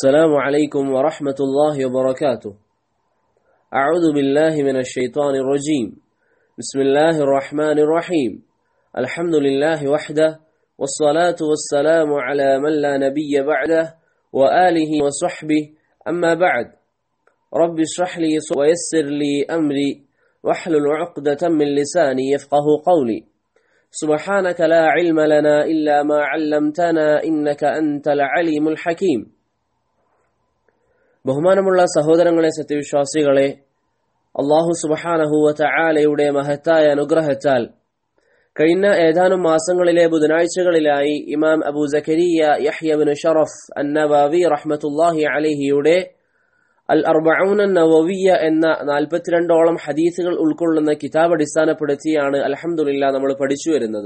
السلام عليكم ورحمة الله وبركاته أعوذ بالله من الشيطان الرجيم بسم الله الرحمن الرحيم الحمد لله وحده والصلاة والسلام على من لا نبي بعده وآله وصحبه أما بعد رب اشرح لي ويسر لي أمري واحلل عقدة من لساني يفقه قولي سبحانك لا علم لنا إلا ما علمتنا إنك أنت العليم الحكيم ബഹുമാനമുള്ള സഹോദരങ്ങളെ സത്യവിശ്വാസികളെ അള്ളാഹു സുബഹാനഹുവ ചായാലയുടെ മഹത്തായ അനുഗ്രഹത്താൽ കഴിഞ്ഞ ഏതാനും മാസങ്ങളിലെ ബുധനാഴ്ചകളിലായി ഇമാം അബൂ സക്കരിയ യഹ്യബിൻ ഷറഫ് അന്നബാവി റഹ്മത്തുല്ലാഹി അലഹിയുടെ അൽ അർബഊൻ നവവിയ എന്ന നാൽപ്പത്തിരണ്ടോളം ഹദീസുകൾ ഉൾക്കൊള്ളുന്ന കിതാബ് അടിസ്ഥാനപ്പെടുത്തിയാണ് അലഹമുല്ല നമ്മൾ പഠിച്ചു വരുന്നത്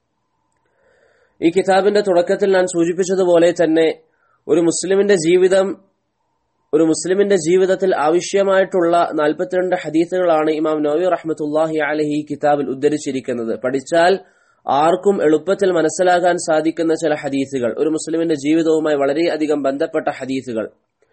ഈ കിതാബിന്റെ തുടക്കത്തിൽ ഞാൻ സൂചിപ്പിച്ചതുപോലെ തന്നെ ഒരു മുസ്ലിമിന്റെ ജീവിതം ഒരു മുസ്ലിമിന്റെ ജീവിതത്തിൽ ആവശ്യമായിട്ടുള്ള നാൽപ്പത്തിരണ്ട് ഹദീസുകളാണ് ഇമാം നോവി റഹ്മത്തുല്ലാഹി അലഹി കിതാബിൽ ഉദ്ധരിച്ചിരിക്കുന്നത് പഠിച്ചാൽ ആർക്കും എളുപ്പത്തിൽ മനസ്സിലാകാൻ സാധിക്കുന്ന ചില ഹദീസുകൾ ഒരു മുസ്ലിമിന്റെ ജീവിതവുമായി വളരെയധികം ബന്ധപ്പെട്ട ഹദീസുകൾ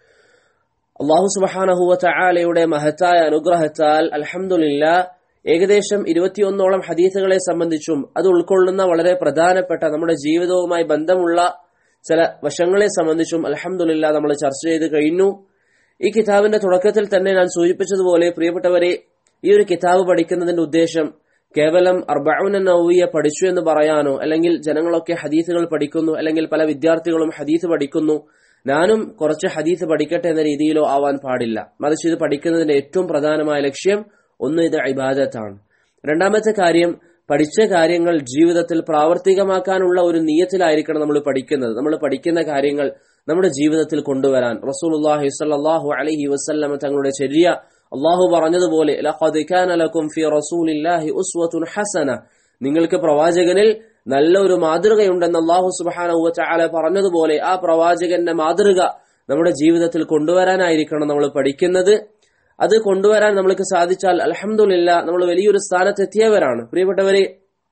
അള്ളാഹു സുബഹാനഹുവ ചായാലയുടെ മഹത്തായ അനുഗ്രഹത്താൽ അലഹമുല്ല ഏകദേശം ഇരുപത്തിയൊന്നോളം ഹദീസുകളെ സംബന്ധിച്ചും അത് ഉൾക്കൊള്ളുന്ന വളരെ പ്രധാനപ്പെട്ട നമ്മുടെ ജീവിതവുമായി ബന്ധമുള്ള ചില വശങ്ങളെ സംബന്ധിച്ചും അലഹമുല്ല നമ്മൾ ചർച്ച ചെയ്ത് കഴിഞ്ഞു ഈ കിതാബിന്റെ തുടക്കത്തിൽ തന്നെ ഞാൻ സൂചിപ്പിച്ചതുപോലെ പ്രിയപ്പെട്ടവരെ ഈ ഒരു കിതാബ് പഠിക്കുന്നതിന്റെ ഉദ്ദേശം കേവലം അർബൌൻ നൗവിയ പഠിച്ചു എന്ന് പറയാനോ അല്ലെങ്കിൽ ജനങ്ങളൊക്കെ ഹദീസുകൾ പഠിക്കുന്നു അല്ലെങ്കിൽ പല വിദ്യാർത്ഥികളും ഹദീസ് പഠിക്കുന്നു ഞാനും കുറച്ച് ഹദീസ് പഠിക്കട്ടെ എന്ന രീതിയിലോ ആവാൻ പാടില്ല മറിച്ച് ഇത് പഠിക്കുന്നതിന്റെ ഏറ്റവും പ്രധാനമായ ലക്ഷ്യം ഒന്ന് ഇത് ഇബാദത്താണ് രണ്ടാമത്തെ കാര്യം പഠിച്ച കാര്യങ്ങൾ ജീവിതത്തിൽ പ്രാവർത്തികമാക്കാനുള്ള ഒരു നീയത്തിലായിരിക്കണം നമ്മൾ പഠിക്കുന്നത് നമ്മൾ പഠിക്കുന്ന കാര്യങ്ങൾ നമ്മുടെ ജീവിതത്തിൽ കൊണ്ടുവരാൻ റസൂലുള്ളാഹി സ്വല്ലല്ലാഹു അലൈഹി വസല്ലം തങ്ങളുടെ ചര്യ അള്ളാഹു പറഞ്ഞതുപോലെ ലഖദ് കാന ലക്കും ഫീ റസൂലില്ലാഹി ഉസ്വത്തുൻ ഹസന നിങ്ങൾക്ക് പ്രവാചകനിൽ നല്ല ഒരു മാതൃകയുണ്ടെന്ന് അള്ളാഹു സുബ്ഹാനഹു വതആല പറഞ്ഞതുപോലെ ആ പ്രവാചകന്റെ മാതൃക നമ്മുടെ ജീവിതത്തിൽ കൊണ്ടുവരാനായിരിക്കണം നമ്മൾ പഠിക്കുന്നത് അത് കൊണ്ടുവരാൻ നമ്മൾക്ക് സാധിച്ചാൽ അലഹമുല്ല നമ്മൾ വലിയൊരു സ്ഥാനത്തെത്തിയവരാണ് പ്രിയപ്പെട്ടവരെ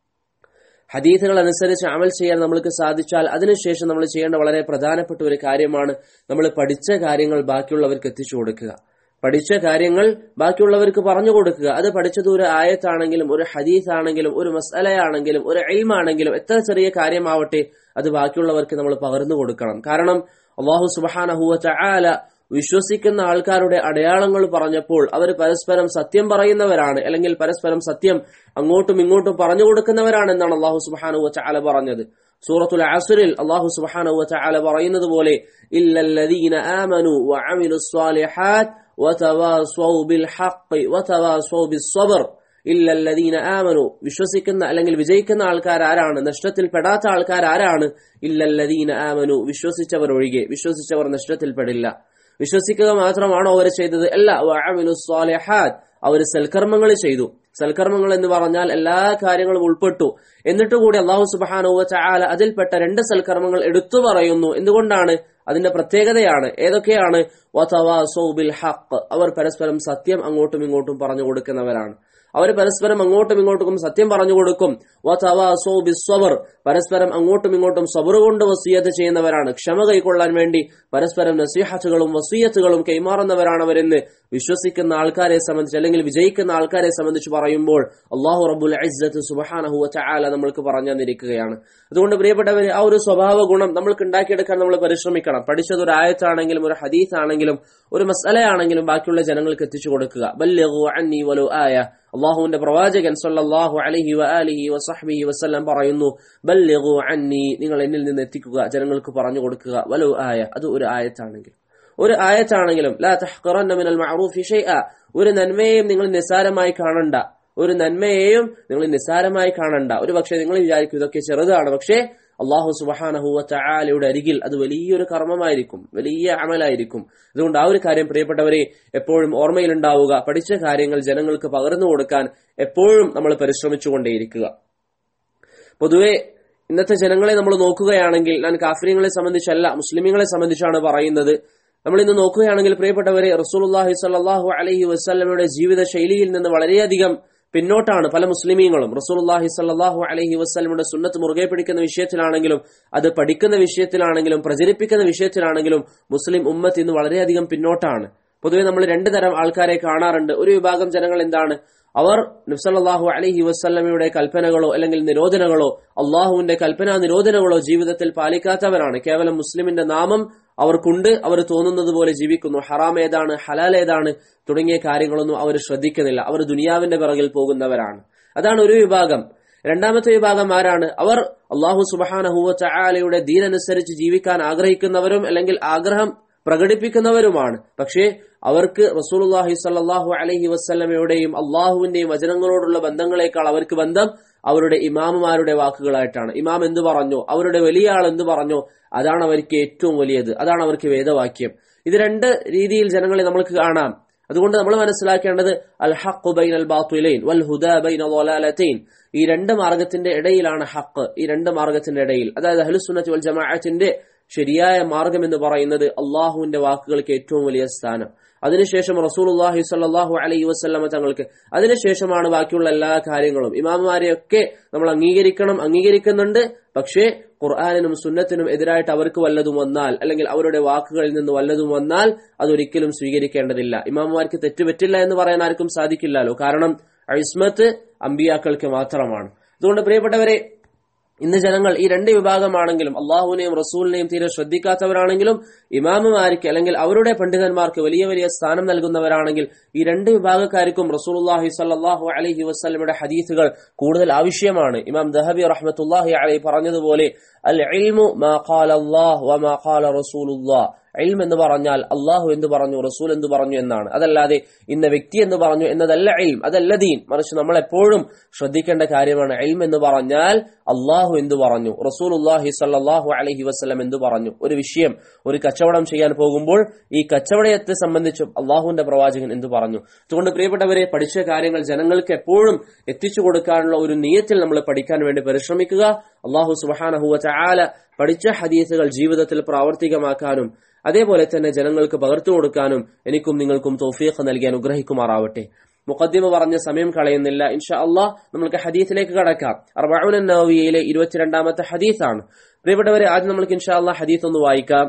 ഹദീസുകൾ അനുസരിച്ച് അമൽ ചെയ്യാൻ നമ്മൾക്ക് സാധിച്ചാൽ അതിനുശേഷം നമ്മൾ ചെയ്യേണ്ട വളരെ പ്രധാനപ്പെട്ട ഒരു കാര്യമാണ് നമ്മൾ പഠിച്ച കാര്യങ്ങൾ ബാക്കിയുള്ളവർക്ക് എത്തിച്ചു കൊടുക്കുക പഠിച്ച കാര്യങ്ങൾ ബാക്കിയുള്ളവർക്ക് പറഞ്ഞു കൊടുക്കുക അത് പഠിച്ചത് ഒരു ആയത്താണെങ്കിലും ഒരു ഹദീസ് ആണെങ്കിലും ഒരു മസലയാണെങ്കിലും ഒരു എൽമാണെങ്കിലും എത്ര ചെറിയ കാര്യമാവട്ടെ അത് ബാക്കിയുള്ളവർക്ക് നമ്മൾ പകർന്നു കൊടുക്കണം കാരണം അള്ളാഹു സുബാനഹുവ ചായാല വിശ്വസിക്കുന്ന ആൾക്കാരുടെ അടയാളങ്ങൾ പറഞ്ഞപ്പോൾ അവർ പരസ്പരം സത്യം പറയുന്നവരാണ് അല്ലെങ്കിൽ പരസ്പരം സത്യം അങ്ങോട്ടും ഇങ്ങോട്ടും പറഞ്ഞു കൊടുക്കുന്നവരാണ് എന്നാണ് അള്ളാഹു സുബാനു ചാല പറഞ്ഞത് സൂറത്തുൽ അസുരിൽ അള്ളാഹു സുബാനു ചാല പറയുന്നത് പോലെ ഇല്ലല്ലദീന ആമനു വഅമിലു സ്വാലിഹാത്ത് വതവാസൗ ബിൽ ഹഖ് വതവാസൗ ബിസ്സബ്ർ ഇല്ലല്ലദീന ആമനു വിശ്വസിക്കുന്ന അല്ലെങ്കിൽ വിജയിക്കുന്ന ആൾക്കാർ ആരാണ് നഷ്ടത്തിൽ പെടാത്ത ആൾക്കാർ ആരാണ് ഇല്ലല്ലദീന ആമനു വിശ്വസിച്ചവർ ഒഴികെ വിശ്വസിച്ചവർ നഷ്ടത്തിൽപ്പെടില്ല വിശ്വസിക്കുക മാത്രമാണോ അവർ ചെയ്തത് അല്ല വഅമിലു സ്വാലിഹാത്ത് അവർ സൽക്കർമ്മങ്ങൾ ചെയ്തു സൽക്കർമ്മങ്ങൾ എന്ന് പറഞ്ഞാൽ എല്ലാ കാര്യങ്ങളും ഉൾപ്പെട്ടു എന്നിട്ട് കൂടി അള്ളാഹു സുബാനുവ ചാല അതിൽപ്പെട്ട രണ്ട് സൽക്കർമ്മങ്ങൾ എടുത്തു പറയുന്നു എന്തുകൊണ്ടാണ് അതിന്റെ പ്രത്യേകതയാണ് ഏതൊക്കെയാണ് ഹഖ് അവർ പരസ്പരം സത്യം അങ്ങോട്ടും ഇങ്ങോട്ടും പറഞ്ഞു കൊടുക്കുന്നവരാണ് അവർ പരസ്പരം അങ്ങോട്ടും ഇങ്ങോട്ടും സത്യം പറഞ്ഞു കൊടുക്കും ബിസ്വബർ പരസ്പരം അങ്ങോട്ടും ഇങ്ങോട്ടും സബർ കൊണ്ട് വസീയത്ത് ചെയ്യുന്നവരാണ് ക്ഷമ കൈക്കൊള്ളാൻ വേണ്ടി പരസ്പരം നസീഹത്തുകളും വസീയത്തുകളും കൈമാറുന്നവരാണ് അവരെന്ന് വിശ്വസിക്കുന്ന ആൾക്കാരെ സംബന്ധിച്ച് അല്ലെങ്കിൽ വിജയിക്കുന്ന ആൾക്കാരെ സംബന്ധിച്ച് പറയുമ്പോൾ അള്ളാഹു റബുൽ ഇസ്സത്ത് സുബഹാനഹു ചാല നമ്മൾക്ക് പറഞ്ഞു തന്നിരിക്കുകയാണ് അതുകൊണ്ട് പ്രിയപ്പെട്ടവര് ആ ഒരു സ്വഭാവ ഗുണം നമ്മൾക്ക് ഉണ്ടാക്കിയെടുക്കാൻ നമ്മൾ പരിശ്രമിക്കണം പഠിച്ചത് ഒരു ആയത്താണെങ്കിലും ഒരു ഹദീസ് ആണെങ്കിലും ഒരു മസലയാണെങ്കിലും ബാക്കിയുള്ള ജനങ്ങൾക്ക് എത്തിച്ചു കൊടുക്കുക ബല്യഗു അന്നി വലു ആയ അള്ളാഹുവിന്റെ പ്രവാചകൻ സല്ലല്ലാഹു അലൈഹി വആലിഹി വസഹ്ബിഹി വസല്ലം പറയുന്നു ബല്യഗു അന്നി നിങ്ങൾ എന്നിൽ നിന്ന് എത്തിക്കുക ജനങ്ങൾക്ക് പറഞ്ഞു കൊടുക്കുക വലു ആയ അത് ഒരു ആയത്താണെങ്കിൽ ഒരു ആയത്താണെങ്കിലും ലാ തഹ്ഖറന്ന മിനൽ മഅറൂഫി ഷൈഅ ഒരു നന്മയെയും നിങ്ങൾ നിസ്സാരമായി കാണണ്ട ഒരു നന്മയെയും നിങ്ങൾ നിസ്സാരമായി കാണണ്ട ഒരു പക്ഷേ നിങ്ങൾ വിചാരിക്കും ഇതൊക്കെ ചെറുതാണ് പക്ഷേ അള്ളാഹു സുബഹാനഹുവ ചായാലയുടെ അരികിൽ അത് വലിയൊരു കർമ്മമായിരിക്കും വലിയ അമലായിരിക്കും അതുകൊണ്ട് ആ ഒരു കാര്യം പ്രിയപ്പെട്ടവരെ എപ്പോഴും ഓർമ്മയിലുണ്ടാവുക പഠിച്ച കാര്യങ്ങൾ ജനങ്ങൾക്ക് പകർന്നു കൊടുക്കാൻ എപ്പോഴും നമ്മൾ പരിശ്രമിച്ചുകൊണ്ടേയിരിക്കുക പൊതുവെ ഇന്നത്തെ ജനങ്ങളെ നമ്മൾ നോക്കുകയാണെങ്കിൽ ഞാൻ കാഫര്യങ്ങളെ സംബന്ധിച്ചല്ല മുസ്ലിമീങ്ങളെ സംബന്ധിച്ചാണ് പറയുന്നത് നമ്മൾ ഇന്ന് നോക്കുകയാണെങ്കിൽ പ്രിയപ്പെട്ടവരെ റസൂലുള്ളാഹി സ്വല്ലല്ലാഹു അലൈഹി വസല്ലമയുടെ ജീവിത ശൈലിയിൽ നിന്ന് വളരെയധികം പിന്നോട്ടാണ് പല മുസ്ലിമീങ്ങളും റസൂലുള്ളാഹി സ്വല്ലല്ലാഹു അലൈഹി വസല്ലമയുടെ സുന്നത്ത് മുറുകെ പിടിക്കുന്ന വിഷയത്തിലാണെങ്കിലും അത് പഠിക്കുന്ന വിഷയത്തിലാണെങ്കിലും പ്രചരിപ്പിക്കുന്ന വിഷയത്തിലാണെങ്കിലും മുസ്ലിം ഉമ്മത്ത് ഇന്ന് വളരെയധികം പിന്നോട്ടാണ് പൊതുവെ നമ്മൾ രണ്ടു തരം ആൾക്കാരെ കാണാറുണ്ട് ഒരു വിഭാഗം ജനങ്ങൾ എന്താണ് അവർ നബ്സല്ലാഹു അലഹി വസ്ല്ലമയുടെ കൽപ്പനകളോ അല്ലെങ്കിൽ നിരോധനകളോ അള്ളാഹുവിന്റെ കൽപ്പനാ നിരോധനകളോ ജീവിതത്തിൽ പാലിക്കാത്തവരാണ് കേവലം മുസ്ലിമിന്റെ നാമം അവർക്കുണ്ട് അവർ തോന്നുന്നത് പോലെ ജീവിക്കുന്നു ഹറാം ഏതാണ് ഹലാൽ ഏതാണ് തുടങ്ങിയ കാര്യങ്ങളൊന്നും അവർ ശ്രദ്ധിക്കുന്നില്ല അവർ ദുനിയാവിന്റെ പിറകിൽ പോകുന്നവരാണ് അതാണ് ഒരു വിഭാഗം രണ്ടാമത്തെ വിഭാഗം ആരാണ് അവർ അള്ളാഹു സുബാനഹുവ ചായാലയുടെ ദീനനുസരിച്ച് ജീവിക്കാൻ ആഗ്രഹിക്കുന്നവരും അല്ലെങ്കിൽ ആഗ്രഹം പ്രകടിപ്പിക്കുന്നവരുമാണ് പക്ഷേ അവർക്ക് റസൂലുല്ലാഹി സല്ലാഹു അലഹി വസ്ല്ലമയുടെയും അള്ളാഹുവിന്റെയും വചനങ്ങളോടുള്ള ബന്ധങ്ങളെക്കാൾ അവർക്ക് ബന്ധം അവരുടെ ഇമാമുമാരുടെ വാക്കുകളായിട്ടാണ് ഇമാം എന്തു പറഞ്ഞു അവരുടെ വലിയ ആൾ എന്തു പറഞ്ഞു അതാണ് അവർക്ക് ഏറ്റവും വലിയത് അതാണ് അവർക്ക് വേദവാക്യം ഇത് രണ്ട് രീതിയിൽ ജനങ്ങളെ നമ്മൾക്ക് കാണാം അതുകൊണ്ട് നമ്മൾ മനസ്സിലാക്കേണ്ടത് അൽ ഹഖ് ബൈൻ അൽ ബാത്തുലൈൻ വൽ ഹുദ ബൈൻ വലാലത്തൈൻ ഈ രണ്ട് മാർഗത്തിന്റെ ഇടയിലാണ് ഹക്ക് ഈ രണ്ട് മാർഗത്തിന്റെ ഇടയിൽ അതായത് അഹ്ലുസുന്നത്ത് വൽ ജമാഅത്തിന്റെ ശരിയായ മാർഗം എന്ന് പറയുന്നത് അള്ളാഹുവിന്റെ വാക്കുകൾക്ക് ഏറ്റവും വലിയ സ്ഥാനം അതിനുശേഷം റസൂലുല്ലാഹി സല്ലാഹു അലൈഹി വസ്ലമ തങ്ങൾക്ക് അതിനുശേഷമാണ് ബാക്കിയുള്ള എല്ലാ കാര്യങ്ങളും ഇമാമുമാരെയൊക്കെ നമ്മൾ അംഗീകരിക്കണം അംഗീകരിക്കുന്നുണ്ട് പക്ഷേ ഖുർആാനിനും സുന്നത്തിനും എതിരായിട്ട് അവർക്ക് വല്ലതും വന്നാൽ അല്ലെങ്കിൽ അവരുടെ വാക്കുകളിൽ നിന്ന് വല്ലതും വന്നാൽ അതൊരിക്കലും സ്വീകരിക്കേണ്ടതില്ല ഇമാമുമാർക്ക് തെറ്റുപറ്റില്ല എന്ന് പറയാൻ ആർക്കും സാധിക്കില്ലല്ലോ കാരണം അഴിസ്മത്ത് അമ്പിയാക്കൾക്ക് മാത്രമാണ് അതുകൊണ്ട് പ്രിയപ്പെട്ടവരെ ഇന്ന് ജനങ്ങൾ ഈ രണ്ട് വിഭാഗമാണെങ്കിലും അള്ളാഹുവിനെയും റസൂലിനെയും തീരെ ശ്രദ്ധിക്കാത്തവരാണെങ്കിലും ഇമാമുമാർക്ക് അല്ലെങ്കിൽ അവരുടെ പണ്ഡിതന്മാർക്ക് വലിയ വലിയ സ്ഥാനം നൽകുന്നവരാണെങ്കിൽ ഈ രണ്ട് വിഭാഗക്കാർക്കും റസൂലുല്ലാഹി സല്ലാഹു അലഹി വസ്ലമയുടെ ഹദീസുകൾ കൂടുതൽ ആവശ്യമാണ് ഇമാം ദഹബി റഹ്മത്തുല്ലാഹി അലൈ പറഞ്ഞതുപോലെ അൽ ഇൽമു മാ ഖാല അല്ലാഹ് വമാ ഖാല റസൂലുല്ലാഹ് ഇൽം എന്ന് പറഞ്ഞാൽ അള്ളാഹു എന്ന് പറഞ്ഞു റസൂൽ എന്ന് പറഞ്ഞു എന്നാണ് അതല്ലാതെ ഇന്ന വ്യക്തി എന്ന് പറഞ്ഞു എന്നതല്ല ഇൽം അതല്ല ദീൻ മറിച്ച് നമ്മൾ എപ്പോഴും ശ്രദ്ധിക്കേണ്ട കാര്യമാണ് ഇൽം എന്ന് പറഞ്ഞാൽ അള്ളാഹു എന്തു പറഞ്ഞു റസൂൽ അള്ളാഹി സല്ലാഹു അലഹി വസ്ലം എന്തു പറഞ്ഞു ഒരു വിഷയം ഒരു കച്ചവടം ചെയ്യാൻ പോകുമ്പോൾ ഈ കച്ചവടത്തെ സംബന്ധിച്ചും അള്ളാഹുവിന്റെ പ്രവാചകൻ എന്തു പറഞ്ഞു അതുകൊണ്ട് പ്രിയപ്പെട്ടവരെ പഠിച്ച കാര്യങ്ങൾ ജനങ്ങൾക്ക് എപ്പോഴും എത്തിച്ചു കൊടുക്കാനുള്ള ഒരു നിയത്തിൽ നമ്മൾ പഠിക്കാൻ വേണ്ടി പരിശ്രമിക്കുക അള്ളാഹു സുബാനഹുവ ചാല പഠിച്ച ഹദീസുകൾ ജീവിതത്തിൽ പ്രാവർത്തികമാക്കാനും അതേപോലെ തന്നെ ജനങ്ങൾക്ക് പകർന്നു കൊടുക്കാനും എനിക്കും നിങ്ങൾക്കും തൗഫീഖ് നൽകി അനുഗ്രഹിക്കുമാറാവട്ടെ മുഖദ്ദിമ പറഞ്ഞ സമയം കളയുന്നില്ല ഇൻഷാ അള്ളാഹ് നമുക്ക് ഹദീസിലേക്ക് കടക്കാം അർബഉൻ നവവിയയിലെ ഇരുപത്തിരണ്ടാമത്തെ ഹദീസാണ് പ്രിയപ്പെട്ടവരെ ആദ്യം നമുക്ക് ഇൻഷാ അള്ളാഹ് ഹദീസ് ഒന്ന് വായിക്കാം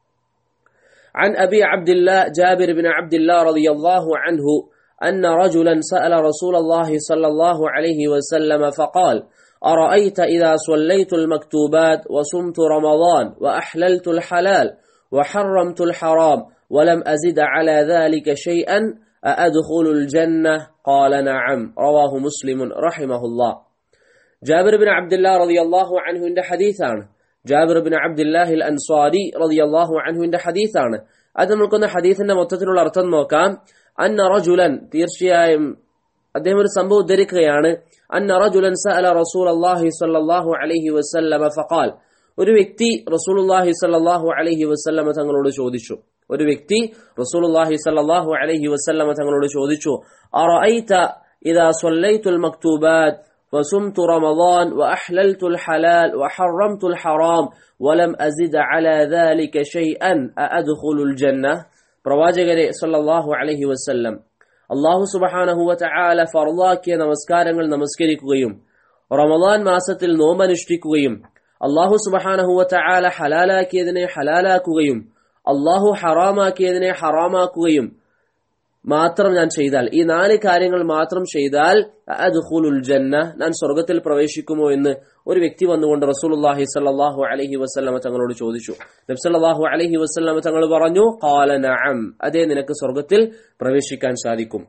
عن أبي عبد الله جابر بن عبد الله رضي الله عنه أن رجلا سأل رسول الله صلى الله عليه وسلم فقال أرأيت إذا صليت المكتوبات وصمت رمضان وأحللت الحلال وحرمت الحرام ولم أزد على ذلك شيئا أأدخل الجنة قال نعم رواه مسلم رحمه الله جابر بن عبد الله رضي الله عنه عند حديثان ജാബിർ ബിൻ അബ്ദുല്ലാഹിൽ അൻസ്വാരി റളിയല്ലാഹു അൻഹുവിന്റെ ഹദീസാണ് അത് നമുക്കൊന്ന് ഹദീസിന്റെ മൊത്തത്തിലുള്ള അർത്ഥം നോക്കാം അന്ന റജുലൻ തീർച്ചയായും അദ്ദേഹം ഒരു സംഭവം ഉദ്ധരിക്കുകയാണ് അന്ന റജുലൻ സഅല റസൂൽ അള്ളാഹി സ്വല്ലല്ലാഹു അലൈഹി വസല്ലമ ഫഖാൽ ഒരു വ്യക്തി റസൂലുള്ളാഹി സ്വല്ലല്ലാഹു അലൈഹി വസല്ലമ തങ്ങളോട് ചോദിച്ചു ഒരു വ്യക്തി റസൂലുള്ളാഹി സ്വല്ലല്ലാഹു അലൈഹി വസല്ലമ തങ്ങളോട് ചോദിച്ചു അറഅയ്ത ഇദാ സ്വല്ലൈതുൽ മക്തൂബാത്ത് وصمت رمضان وأحللت الحلال وحرمت الحرام ولم أزد على ذلك شيئا أأدخل الجنة പ്രവാചകരെ സല്ലല്ലാഹു അലൈഹി വസല്ലം അള്ളാഹു സുബഹാനഹുവ ചാല ഫർലാക്കിയ നമസ്കാരങ്ങൾ നമസ്കരിക്കുകയും റമദാൻ മാസത്തിൽ നോമ്പനുഷ്ഠിക്കുകയും അള്ളാഹു സുബഹാനഹുവ ചാല ഹലാലാക്കിയതിനെ ഹലാലാക്കുകയും അള്ളാഹു ഹറാമാക്കിയതിനെ ഹറാമാക്കുകയും മാത്രം ഞാൻ ചെയ്താൽ ഈ നാല് കാര്യങ്ങൾ മാത്രം ചെയ്താൽ അദ്ഖുലുൽ ജന്ന ഞാൻ സ്വർഗത്തിൽ പ്രവേശിക്കുമോ എന്ന് ഒരു വ്യക്തി വന്നുകൊണ്ട് റസൂലുള്ളാഹി സ്വല്ലല്ലാഹു അലൈഹി വസല്ലമ തങ്ങളോട് ചോദിച്ചു നബി സല്ലല്ലാഹു അലൈഹി വസല്ലമ തങ്ങൾ പറഞ്ഞു ഖാല നഅം അതേ നിനക്ക് സ്വർഗത്തിൽ പ്രവേശിക്കാൻ സാധിക്കും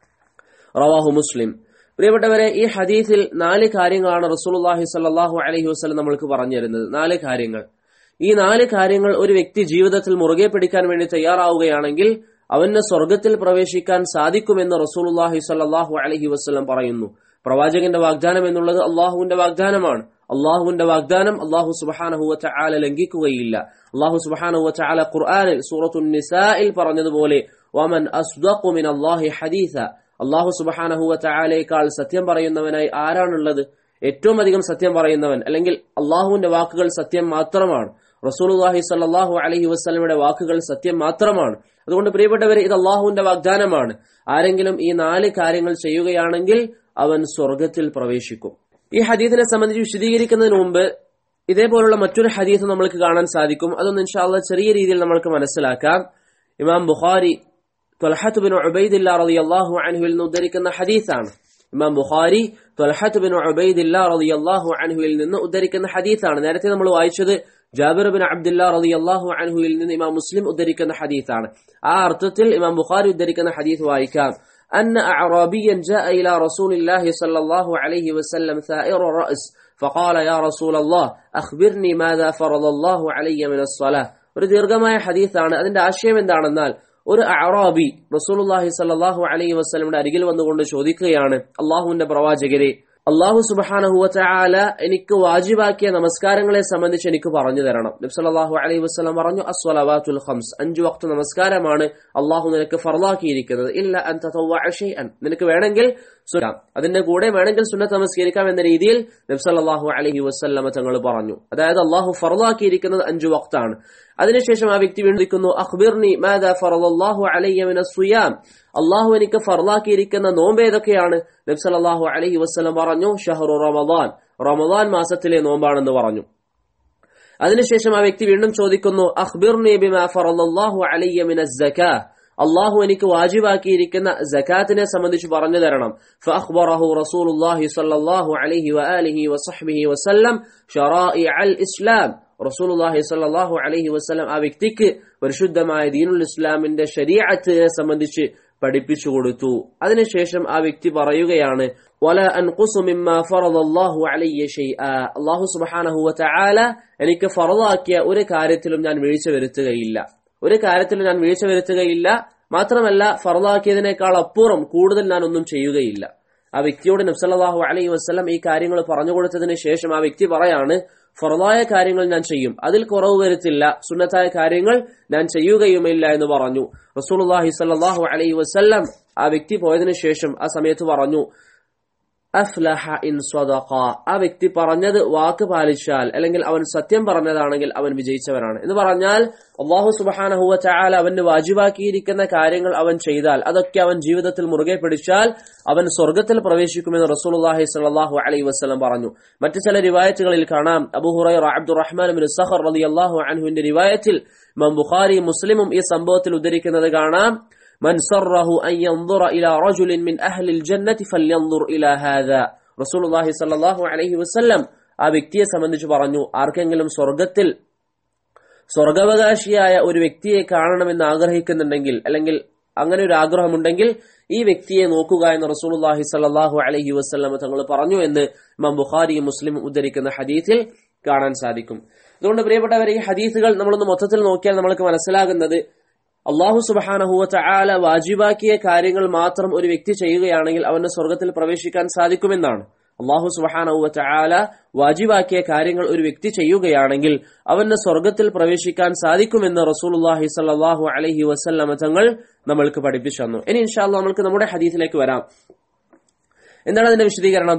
റവാഹു മുസ്ലിം പ്രിയപ്പെട്ടവരെ ഈ ഹദീസിൽ നാല് കാര്യങ്ങളാണ് റസൂലുള്ളാഹി സ്വല്ലല്ലാഹു അലൈഹി വസല്ലം നമ്മൾക്ക് പറഞ്ഞു തരുന്നത് നാല് കാര്യങ്ങൾ ഈ നാല് കാര്യങ്ങൾ ഒരു വ്യക്തി ജീവിതത്തിൽ മുറുകെ പിടിക്കാൻ വേണ്ടി തയ്യാറാവുകയാണെങ്കിൽ അവന് സ്വർഗത്തിൽ പ്രവേശിക്കാൻ സാധിക്കുമെന്ന് റസൂലുള്ളാഹി സ്വല്ലല്ലാഹു അലൈഹി വസല്ലം പറയുന്നു പ്രവാചകന്റെ വാഗ്ദാനം എന്നുള്ളത് അള്ളാഹുവിന്റെ വാഗ്ദാനമാണ് അള്ളാഹുവിന്റെ വാഗ്ദാനം അള്ളാഹു സുബ്ഹാനഹു വതആല ലംഘിക്കുകയില്ല അള്ളാഹു സുബ്ഹാനഹു വതആല ഖുർആനിൽ സൂറത്തുൻ നിസാഇൽ പറഞ്ഞതുപോലെ വമൻ അസ്ദഖു മിനല്ലാഹി ഹദീസ അള്ളാഹു സുബ്ഹാനഹു വതആലയേക്കാൾ സത്യം പറയുന്നവനായി ആരാണുള്ളത് ഏറ്റവും അധികം സത്യം പറയുന്നവൻ അല്ലെങ്കിൽ അള്ളാഹുവിന്റെ വാക്കുകൾ സത്യം മാത്രമാണ് റസൂലുള്ളാഹി സ്വല്ലല്ലാഹു അലൈഹി വസല്ലമയുടെ വാക്കുകൾ സത്യം മാത്രമാണ് അതുകൊണ്ട് പ്രിയപ്പെട്ടവരെ ഇത് അള്ളാഹുവിന്റെ വാഗ്ദാനമാണ് ആരെങ്കിലും ഈ നാല് കാര്യങ്ങൾ ചെയ്യുകയാണെങ്കിൽ അവൻ സ്വർഗത്തിൽ പ്രവേശിക്കും ഈ ഹദീസിനെ സംബന്ധിച്ച് വിശദീകരിക്കുന്നതിന് മുമ്പ് ഇതേപോലുള്ള മറ്റൊരു ഹദീസ് നമ്മൾക്ക് കാണാൻ സാധിക്കും അതൊന്ന് ഇൻഷാല്ല ചെറിയ രീതിയിൽ നമ്മൾക്ക് മനസ്സിലാക്കാം ഇമാം ബുഖാരി തൊലഹത്ത് ബിൻ ഉബൈദില്ല റളിയല്ലാഹു അൻഹുവിൽ നിന്ന് ഉദ്ധരിക്കുന്ന ഹദീസാണ് ഇമാം ബുഖാരി തൊലഹത്ത് ബിൻ ഉബൈദില്ല റളിയല്ലാഹു അൻഹുവിൽ നിന്ന് ഉദ്ധരിക്കുന്ന ഹദീസാണ് നേരത്തെ നമ്മൾ വായിച്ചത് ജാബിർ ബിൻ അബ്ദുല്ല റളിയല്ലാഹു അൻഹുവിൽ നിന്ന് ഇമാം മുസ്ലിം ഉദ്ധരിക്കുന്ന ഹദീസാണ് ആ അർത്ഥത്തിൽ ഇമാം ബുഖാരി ഉദ്ധരിക്കുന്ന ഹദീസ് വായിക്കാം أن أعرابيا جاء إلى رسول الله صلى الله عليه وسلم ثائر الرأس فقال يا رسول الله أخبرني ماذا فرض الله علي من الصلاة ഒരു ദീർഘമായ ഹദീസാണ് അതിന്റെ ആശയം എന്താണെന്നാൽ ഒരു അറാബി റസൂലുള്ളാഹി സല്ലല്ലാഹു അലൈഹി വസല്ലമയുടെ അരികിൽ വന്നുകൊണ്ട് ചോദിക്കുകയാണ് അള്ളാഹുവിന്റെ പ്രവാചകരെ അള്ളാഹു സുബഹാനഹുവ ചാല എനിക്ക് വാജിബാക്കിയ നമസ്കാരങ്ങളെ സംബന്ധിച്ച് എനിക്ക് പറഞ്ഞു തരണം നബ്സല്ലാഹു അലൈഹി വസ്ലം പറഞ്ഞു അസ്വലവാത്തുൽ ഖംസ് അഞ്ചു വക്ത നമസ്കാരമാണ് അള്ളാഹു നിനക്ക് ഫർലാക്കിയിരിക്കുന്നത് ഇല്ല അൻ നിനക്ക് വേണമെങ്കിൽ സുരാം അതിന്റെ കൂടെ വേണമെങ്കിൽ സുന്നത്ത് നമസ്കരിക്കാം എന്ന രീതിയിൽ നബ്സല്ലാഹു അലൈഹി വസ്ല്ലമ തങ്ങൾ പറഞ്ഞു അതായത് അള്ളാഹു ഫർലാക്കിയിരിക്കുന്നത് അഞ്ചു വക്താണ് അതിനുശേഷം ആ വ്യക്തി വീണ്ടിരിക്കുന്നു അഖ്ബിർനി മാദാ ഫറദല്ലാഹു അലയ്യ മിന സുയാം അള്ളാഹു എനിക്ക് ഫർലാക്കിയിരിക്കുന്ന നോമ്പ് ഏതൊക്കെയാണ് നബ്സല്ലാഹു അലൈഹി വസ്ലം പറഞ്ഞു ഷഹറു റമദാൻ റമദാൻ മാസത്തിലെ നോമ്പാണെന്ന് പറഞ്ഞു അതിനുശേഷം ആ വ്യക്തി വീണ്ടും ചോദിക്കുന്നു അഖ്ബിർനി ബിമാ ഫറദല്ലാഹു അലയ്യ മിന സക്കാ അള്ളാഹു എനിക്ക് വാജിബാക്കിയിരിക്കുന്ന ജക്കാത്തിനെ സംബന്ധിച്ച് പറഞ്ഞു തരണം ഫഅഖ്ബറഹു റസൂലുള്ളാഹി സ്വല്ലല്ലാഹു അലൈഹി വആലിഹി വസഹ്ബിഹി വസല്ലം ഷറാഇഅൽ ഇസ്ലാം റസൂലുള്ളാഹി സ്വല്ലല്ലാഹു അലൈഹി വസല്ലം ആ വ്യക്തിക്ക് പരിശുദ്ധമായ ദീനുൽ ഇസ്ലാമിന്റെ ശരീഅത്തിനെ സംബന്ധിച്ച് പഠിപ്പിച്ചു കൊടുത്തു അതിനുശേഷം ആ വ്യക്തി പറയുകയാണ് വല അൻഖുസു മിമ്മാ ഫറദല്ലാഹു അലയ്യ ഷൈആ അല്ലാഹു സുബ്ഹാനഹു വതആല എനിക്ക് ഫറദാക്കിയ ഒരു കാര്യത്തിലും ഞാൻ വീഴ്ച വരുത്തുകയില്ല ഒരു കാര്യത്തിലും ഞാൻ വീഴ്ച വരുത്തുകയില്ല മാത്രമല്ല ഫറദാക്കിയതിനേക്കാൾ അപ്പുറം കൂടുതൽ ഞാൻ ഒന്നും ചെയ്യുകയില്ല ആ വ്യക്തിയോട് നബ്സല്ലാഹു അലൈഹി വസ്ലം ഈ കാര്യങ്ങൾ പറഞ്ഞു കൊടുത്തതിന് ശേഷം ആ വ്യക്തി പറയാണ് ഫറദായ കാര്യങ്ങൾ ഞാൻ ചെയ്യും അതിൽ കുറവ് വരുത്തില്ല സുന്നത്തായ കാര്യങ്ങൾ ഞാൻ ചെയ്യുകയുമില്ല എന്ന് പറഞ്ഞു റസൂലുള്ളാഹി സ്വല്ലല്ലാഹു അലൈഹി വസല്ലം ആ വ്യക്തി പോയതിനു ശേഷം ആ സമയത്ത് പറഞ്ഞു അഫ്ലഹ ഇൻ സ്വദഖ ആ വ്യക്തി പറഞ്ഞത് വാക്ക് പാലിച്ചാൽ അല്ലെങ്കിൽ അവൻ സത്യം പറഞ്ഞതാണെങ്കിൽ അവൻ വിജയിച്ചവനാണ് എന്ന് പറഞ്ഞാൽ അള്ളാഹു സുബഹാനഹുവ ചായാൽ അവന് വാജിബാക്കിയിരിക്കുന്ന കാര്യങ്ങൾ അവൻ ചെയ്താൽ അതൊക്കെ അവൻ ജീവിതത്തിൽ മുറുകെ പിടിച്ചാൽ അവൻ സ്വർഗത്തിൽ പ്രവേശിക്കുമെന്ന് റസൂലുള്ളാഹി സ്വല്ലല്ലാഹു അലൈഹി വസല്ലം പറഞ്ഞു മറ്റു ചില റിവായത്തുകളിൽ കാണാം അബൂ ഹുറൈറ അബ്ദുറഹ്മാൻ ബിൻ സഖർ റളിയല്ലാഹു അൻഹുവിന്റെ റിവായത്തിൽ ഇമാം ബുഖാരി മുസ്ലിമും ഈ സംഭവത്തിൽ ഉദ്ധരിക്കുന്നത് കാണാം من سره أن ينظر إلى رجل من أهل الجنة فلينظر إلى هذا رسول الله صلى الله عليه وسلم ആ വ്യക്തിയെ സംബന്ധിച്ച് പറഞ്ഞു ആർക്കെങ്കിലും സ്വർഗത്തിൽ സ്വർഗാവകാശിയായ ഒരു വ്യക്തിയെ കാണണമെന്ന് ആഗ്രഹിക്കുന്നുണ്ടെങ്കിൽ അല്ലെങ്കിൽ അങ്ങനെ ഒരു ആഗ്രഹമുണ്ടെങ്കിൽ ഈ വ്യക്തിയെ നോക്കുക എന്ന് റസൂലുള്ളാഹി സ്വല്ലല്ലാഹു അലൈഹി വസല്ലം തങ്ങൾ പറഞ്ഞു എന്ന് ഇമാം ബുഖാരി മുസ്ലിം ഉദ്ധരിക്കുന്ന ഹദീസിൽ കാണാൻ സാധിക്കും അതുകൊണ്ട് പ്രിയപ്പെട്ടവരെ ഈ ഹദീസുകൾ നമ്മളൊന്ന് മൊത്തത്തിൽ നോക്കിയാൽ നമ്മൾക്ക് മനസ്സിലാകുന്നത് അള്ളാഹു സുബഹാനഹുവ ചായാല വാജിബാക്കിയ കാര്യങ്ങൾ മാത്രം ഒരു വ്യക്തി ചെയ്യുകയാണെങ്കിൽ അവന് സ്വർഗത്തിൽ പ്രവേശിക്കാൻ സാധിക്കുമെന്നാണ് അള്ളാഹു സുബഹാനഹുവ ചായാല വാജിബാക്കിയ കാര്യങ്ങൾ ഒരു വ്യക്തി ചെയ്യുകയാണെങ്കിൽ അവന് സ്വർഗത്തിൽ പ്രവേശിക്കാൻ സാധിക്കുമെന്ന് റസൂലുള്ളാഹി സല്ലാഹു അലഹി വസല്ലമ തങ്ങൾ നമ്മൾക്ക് പഠിപ്പിച്ചു തന്നു ഇനി ഇൻഷാല്ല നമ്മൾക്ക് നമ്മുടെ ഹദീസിലേക്ക് വരാം എന്താണ് അതിന്റെ വിശദീകരണം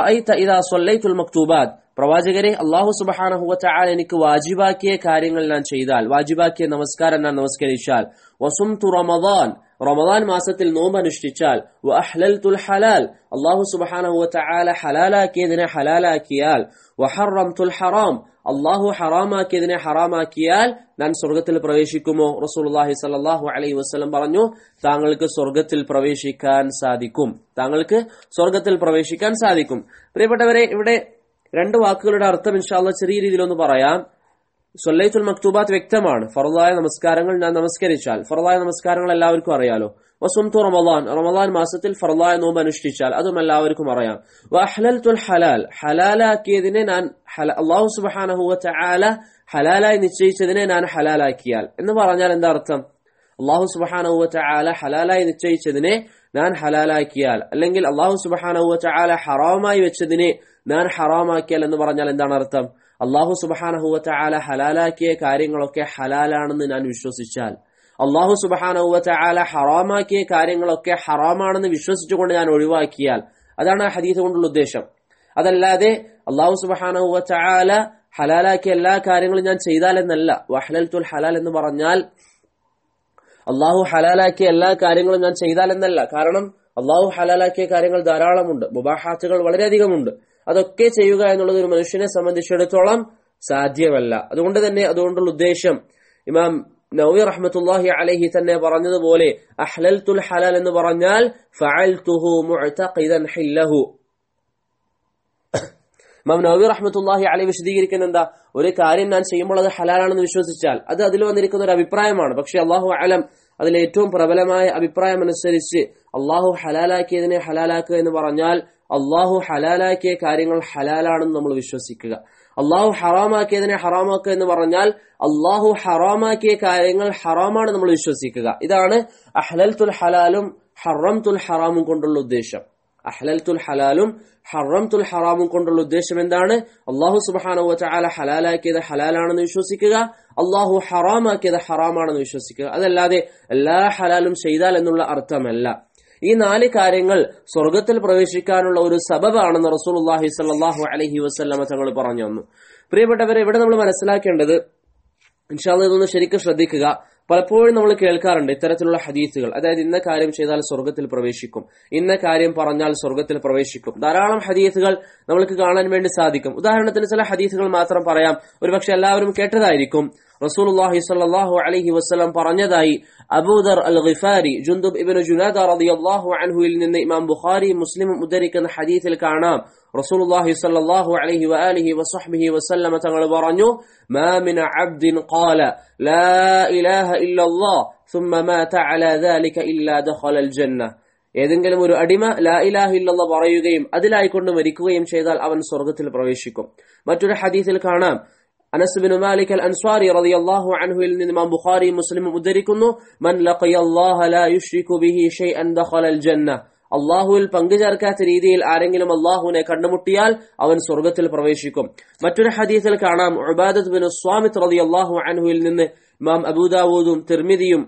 മക്തൂബാദ് പ്രവാചകരെ അള്ളാഹു സുബഹാനഹുവ ചായാൽ എനിക്ക് വാജിബാക്കിയ കാര്യങ്ങൾ ഞാൻ ചെയ്താൽ വാജിബാക്കിയ നമസ്കാരം ഞാൻ നമസ്കരിച്ചാൽ വസും തു റമദാൻ റമദാൻ മാസത്തിൽ നോമ്പ് അനുഷ്ഠിച്ചാൽ വഅഹ്ലൽതുൽ ഹലാൽ അള്ളാഹു സുബഹാനഹുവ ചായാല ഹലാലാക്കിയതിനെ ഹലാലാക്കിയാൽ വഹറംതുൽ ഹറാം അള്ളാഹു ഹറാമാക്കിയതിനെ ഹറാമാക്കിയാൽ ഞാൻ സ്വർഗത്തിൽ പ്രവേശിക്കുമോ റസൂലുള്ളാഹി സല്ലല്ലാഹു അലൈഹി വസല്ലം പറഞ്ഞു താങ്കൾക്ക് സ്വർഗത്തിൽ പ്രവേശിക്കാൻ സാധിക്കും താങ്കൾക്ക് സ്വർഗത്തിൽ പ്രവേശിക്കാൻ സാധിക്കും പ്രിയപ്പെട്ടവരെ ഇവിടെ രണ്ട് വാക്കുകളുടെ അർത്ഥം ഇൻഷാല്ല ചെറിയ രീതിയിലൊന്ന് പറയാം സൊല്ലൈത്തുൽ മക്തൂബാത്ത് വ്യക്തമാണ് ഫറദായ നമസ്കാരങ്ങൾ ഞാൻ നമസ്കരിച്ചാൽ ഫറദായ നമസ്കാരങ്ങൾ എല്ലാവർക്കും അറിയാലോ വസുംതു റമദാൻ റമദാൻ മാസത്തിൽ ഫറദായ നോമ്പ് അനുഷ്ഠിച്ചാൽ അതും എല്ലാവർക്കും അറിയാം വഅഹ്ലൽതുൽ ഹലാൽ ഹലാലാക്കിയതിനെ ഞാൻ അള്ളാഹു സുബ്ഹാനഹു വതആല ഹലാലായി നിശ്ചയിച്ചതിനെ ഞാൻ ഹലാലാക്കിയാൽ എന്ന് പറഞ്ഞാൽ എന്താ അർത്ഥം അള്ളാഹു സുബ്ഹാനഹു വതആല ഹലാലായി നിശ്ചയിച്ചതിനെ ഞാൻ ഹലാലാക്കിയാൽ അല്ലെങ്കിൽ അള്ളാഹു സുബ്ഹാനഹു വതആല ഹറാമായി വെച്ചതിനെ ഞാൻ ഹറാമാക്കിയാൽ എന്ന് പറഞ്ഞാൽ എന്താണ് അർത്ഥം അള്ളാഹു സുബഹാനഹുവ ചാല ഹലാലാക്കിയ കാര്യങ്ങളൊക്കെ ഹലാലാണെന്ന് ഞാൻ വിശ്വസിച്ചാൽ അള്ളാഹു സുബഹാനഹുവ ചാല ഹറാമാക്കിയ കാര്യങ്ങളൊക്കെ ഹറാമാണെന്ന് വിശ്വസിച്ചുകൊണ്ട് ഞാൻ ഒഴിവാക്കിയാൽ അതാണ് ആ ഹദീസ് കൊണ്ടുള്ള ഉദ്ദേശം അതല്ലാതെ അള്ളാഹു സുബഹാനഹുവ ചാല ഹലാലാക്കിയ എല്ലാ കാര്യങ്ങളും ഞാൻ ചെയ്താൽ എന്നല്ല വഹലൽത്തുൽ ഹലാൽ എന്ന് പറഞ്ഞാൽ അള്ളാഹു ഹലാലാക്കിയ എല്ലാ കാര്യങ്ങളും ഞാൻ ചെയ്താൽ എന്നല്ല കാരണം അള്ളാഹു ഹലാലാക്കിയ കാര്യങ്ങൾ ധാരാളമുണ്ട് മുബാഹാത്തുകൾ വളരെയധികമുണ്ട് അതൊക്കെ ചെയ്യുക എന്നുള്ളത് ഒരു മനുഷ്യനെ സംബന്ധിച്ചിടത്തോളം സാധ്യമല്ല അതുകൊണ്ട് തന്നെ അതുകൊണ്ടുള്ള ഉദ്ദേശം ഇമാം നവി റഹ്മത്തുല്ലാഹി അലഹി തന്നെ പറഞ്ഞതുപോലെ അഹ്ലൽത്തുൽ ഹലാൽ എന്ന് പറഞ്ഞാൽ ഫഅൽതുഹു മുഅ്തഖിദൻ ഹില്ലഹു ഇമാം നവി റഹ്മത്തുല്ലാഹി അലൈ വിശദീകരിക്കുന്ന എന്താ ഒരു കാര്യം ഞാൻ ചെയ്യുമ്പോൾ അത് ഹലാലാണെന്ന് വിശ്വസിച്ചാൽ അത് അതിൽ വന്നിരിക്കുന്ന ഒരു അഭിപ്രായമാണ് പക്ഷെ അള്ളാഹു അലം അതിൽ ഏറ്റവും പ്രബലമായ അഭിപ്രായം അനുസരിച്ച് അള്ളാഹു ഹലാലാക്കിയതിനെ ഹലാലാക്കുക എന്ന് പറഞ്ഞാൽ അള്ളാഹു ഹലാലാക്കിയ കാര്യങ്ങൾ ഹലാലാണെന്ന് നമ്മൾ വിശ്വസിക്കുക അള്ളാഹു ഹറാമാക്കിയതിനെ ഹറാമാക്കുക എന്ന് പറഞ്ഞാൽ അള്ളാഹു ഹറാമാക്കിയ കാര്യങ്ങൾ ഹറാമാണ് നമ്മൾ വിശ്വസിക്കുക ഇതാണ് അഹ്ലൽത്തുൽ ഹലാലും ഹറംതുൽ ഹറാമും കൊണ്ടുള്ള ഉദ്ദേശം അഹ്ലൽത്തുൽ ഹലാലും ഹറംതുൽ ഹറാമും കൊണ്ടുള്ള ഉദ്ദേശം എന്താണ് അള്ളാഹു സുബാന ചാല ഹലാലാക്കിയത് ഹലാലാണെന്ന് വിശ്വസിക്കുക അള്ളാഹു ഹറാമാക്കിയത് ഹറാമാണെന്ന് വിശ്വസിക്കുക അതല്ലാതെ എല്ലാ ഹലാലും ചെയ്താൽ എന്നുള്ള അർത്ഥമല്ല ഈ നാല് കാര്യങ്ങൾ സ്വർഗത്തിൽ പ്രവേശിക്കാനുള്ള ഒരു സബബാണെന്ന് റസൂലുള്ളാഹി സ്വല്ലല്ലാഹു അലൈഹി വസല്ലമ തങ്ങൾ പറഞ്ഞു തന്നു പ്രിയപ്പെട്ടവരെ ഇവിടെ നമ്മൾ മനസ്സിലാക്കേണ്ടത് ഇൻഷാല്ല ഇതൊന്ന് ശരിക്കും ശ്രദ്ധിക്കുക പലപ്പോഴും നമ്മൾ കേൾക്കാറുണ്ട് ഇത്തരത്തിലുള്ള ഹദീസുകൾ അതായത് ഇന്ന കാര്യം ചെയ്താൽ സ്വർഗത്തിൽ പ്രവേശിക്കും ഇന്ന കാര്യം പറഞ്ഞാൽ സ്വർഗത്തിൽ പ്രവേശിക്കും ധാരാളം ഹദീസുകൾ നമ്മൾക്ക് കാണാൻ വേണ്ടി സാധിക്കും ഉദാഹരണത്തിന് ചില ഹദീസുകൾ മാത്രം പറയാം ഒരുപക്ഷെ എല്ലാവരും കേട്ടതായിരിക്കും റസൂലുള്ളാഹി സ്വല്ലല്ലാഹു അലൈഹി വസല്ലം പറഞ്ഞതായി അബൂദർ അൽ ഗിഫാരി ജുന്ദുബ് ഇബ്നു ജുനാദ റളിയല്ലാഹു അൻഹുവിൽ നിന്ന് ഇമാം ബുഖാരി മുസ്ലിമും ഉദ്ധരിക്കുന്ന ഹദീസിൽ കാണാം റസൂലുള്ളാഹി സ്വല്ലല്ലാഹു അലൈഹി വആലിഹി വസഹ്ബിഹി വസല്ലമ തങ്ങൾ പറഞ്ഞു മാ മിൻ അബ്ദിൻ ഖാല ലാ ഇലാഹ ഇല്ലല്ലാഹ് ثم مات على ذلك إلا دخل الجنة ഏതെങ്കിലും ഒരു അടിമ ലാ ഇലാഹ ഇല്ലല്ലാ പറയുകയും അതിലായിക്കൊണ്ട് മരിക്കുകയും ചെയ്താൽ അവൻ സ്വർഗത്തിൽ പ്രവേശിക്കും മറ്റൊരു ഹദീസിൽ കാണാം അനസ് ബിൻ മാലിക് അൽ അൻസ്വാരി റളിയല്ലാഹു അൻഹുവിൽ നിന്ന് ഇമാം ബുഖാരി മുസ്ലിം ഉദ്ധരിക്കുന്നു മൻ ലഖിയല്ലാഹ ലാ യുശ്രികു ബിഹി ഷൈഅൻ ദഖലൽ ജന്ന അള്ളാഹുവിൽ പങ്കുചേർക്കാത്ത രീതിയിൽ ആരെങ്കിലും അള്ളാഹുവിനെ കണ്ടുമുട്ടിയാൽ അവൻ സ്വർഗത്തിൽ പ്രവേശിക്കും മറ്റൊരു ഹദീസിൽ കാണാം ഉബാദത്ത് ബിൻ സ്വാമിത് റളിയല്ലാഹു അൻഹുവിൽ നിന്ന് ഇമാം അബൂദാവൂദും തിർമിദിയും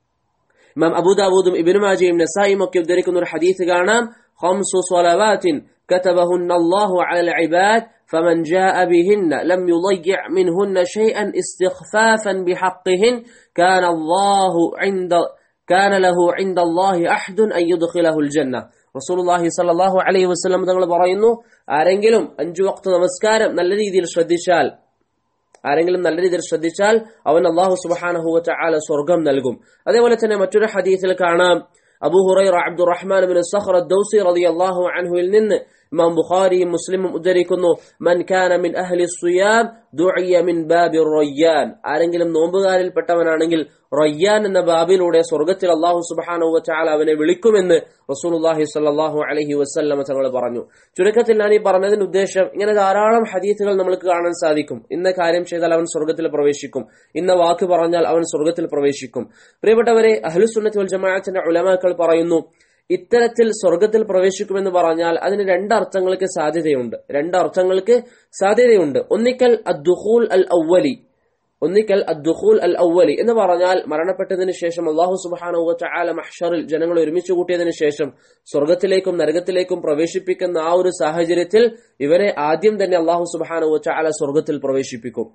ഇമാം അബൂദാവൂദും ഇബ്നു മാജയും നസായിയും ഒക്കെ ഉദ്ധരിക്കുന്ന ഒരു ഹദീസ് കാണാം ഖംസു സ്വലവാത്തിൻ كتبهن الله على العباد فمن جاء بهن لم يضيع منهن شيئا استخفافا بحقهن كان الله عند كان له عند الله أحد أن يدخله الجنة റസൂൽ അള്ളാഹി സല്ലാഹു അലൈഹി വസ്ലം തങ്ങൾ പറയുന്നു ആരെങ്കിലും അഞ്ചു വക്ത നമസ്കാരം നല്ല രീതിയിൽ ശ്രദ്ധിച്ചാൽ ആരെങ്കിലും നല്ല രീതിയിൽ ശ്രദ്ധിച്ചാൽ അവൻ അള്ളാഹു സുബാനഹുവ ആല സ്വർഗം നൽകും അതേപോലെ തന്നെ മറ്റൊരു ഹദീസിൽ കാണാം അബൂ ഹുറൈറ അബ്ദുറഹ്മാൻ ബിൻ സഖർ ദൗസി റളിയല്ലാഹു അൻഹുവിൽ നിന്ന് ഇമാം ബുഖാരിയും മുസ്ലിമും ഉദ്ധരിക്കുന്നു മൻ കാന മിൻ അഹ്ലി സുയാം ദുഇയ മിൻ ബാബി റയ്യാൻ ആരെങ്കിലും നോമ്പുകാരിൽപ്പെട്ടവനാണെങ്കിൽ റയ്യാൻ എന്ന ബാബിലൂടെ സ്വർഗത്തിൽ അള്ളാഹു സുബ്ഹാനഹു വതആല അവനെ വിളിക്കുമെന്ന് റസൂലുള്ളാഹി സ്വല്ലല്ലാഹു അലൈഹി വസല്ലമ തങ്ങൾ പറഞ്ഞു ചുരുക്കത്തിൽ ഞാൻ ഈ പറഞ്ഞതിന്റെ ഉദ്ദേശം ഇങ്ങനെ ധാരാളം ഹദീസുകൾ നമുക്ക് കാണാൻ സാധിക്കും ഇന്ന കാര്യം ചെയ്താൽ അവൻ സ്വർഗത്തിൽ പ്രവേശിക്കും ഇന്ന വാക്ക് പറഞ്ഞാൽ അവൻ സ്വർഗത്തിൽ പ്രവേശിക്കും പ്രിയപ്പെട്ടവരെ അഹ്ലുസുന്നത്തി വൽ ജമാഅത്തിന്റെ ഉലമാക്കൾ പറയുന്നു ഇത്തരത്തിൽ സ്വർഗത്തിൽ പ്രവേശിക്കുമെന്ന് പറഞ്ഞാൽ അതിന് രണ്ടർത്ഥങ്ങൾക്ക് സാധ്യതയുണ്ട് രണ്ടർത്ഥങ്ങൾക്ക് സാധ്യതയുണ്ട് ഒന്നിക്കൽ അദ്ദുഖൂൽ അൽ ഔവലി ഒന്നിക്കൽ അദ്ദുഖൂൽ അൽ ഔവലി എന്ന് പറഞ്ഞാൽ മരണപ്പെട്ടതിന് ശേഷം അള്ളാഹു സുബാന ചാല മഹ്ഷറിൽ ജനങ്ങൾ ഒരുമിച്ച് കൂട്ടിയതിനു ശേഷം സ്വർഗത്തിലേക്കും നരകത്തിലേക്കും പ്രവേശിപ്പിക്കുന്ന ആ ഒരു സാഹചര്യത്തിൽ ഇവരെ ആദ്യം തന്നെ അള്ളാഹു സുബാന ചാല സ്വർഗത്തിൽ പ്രവേശിപ്പിക്കും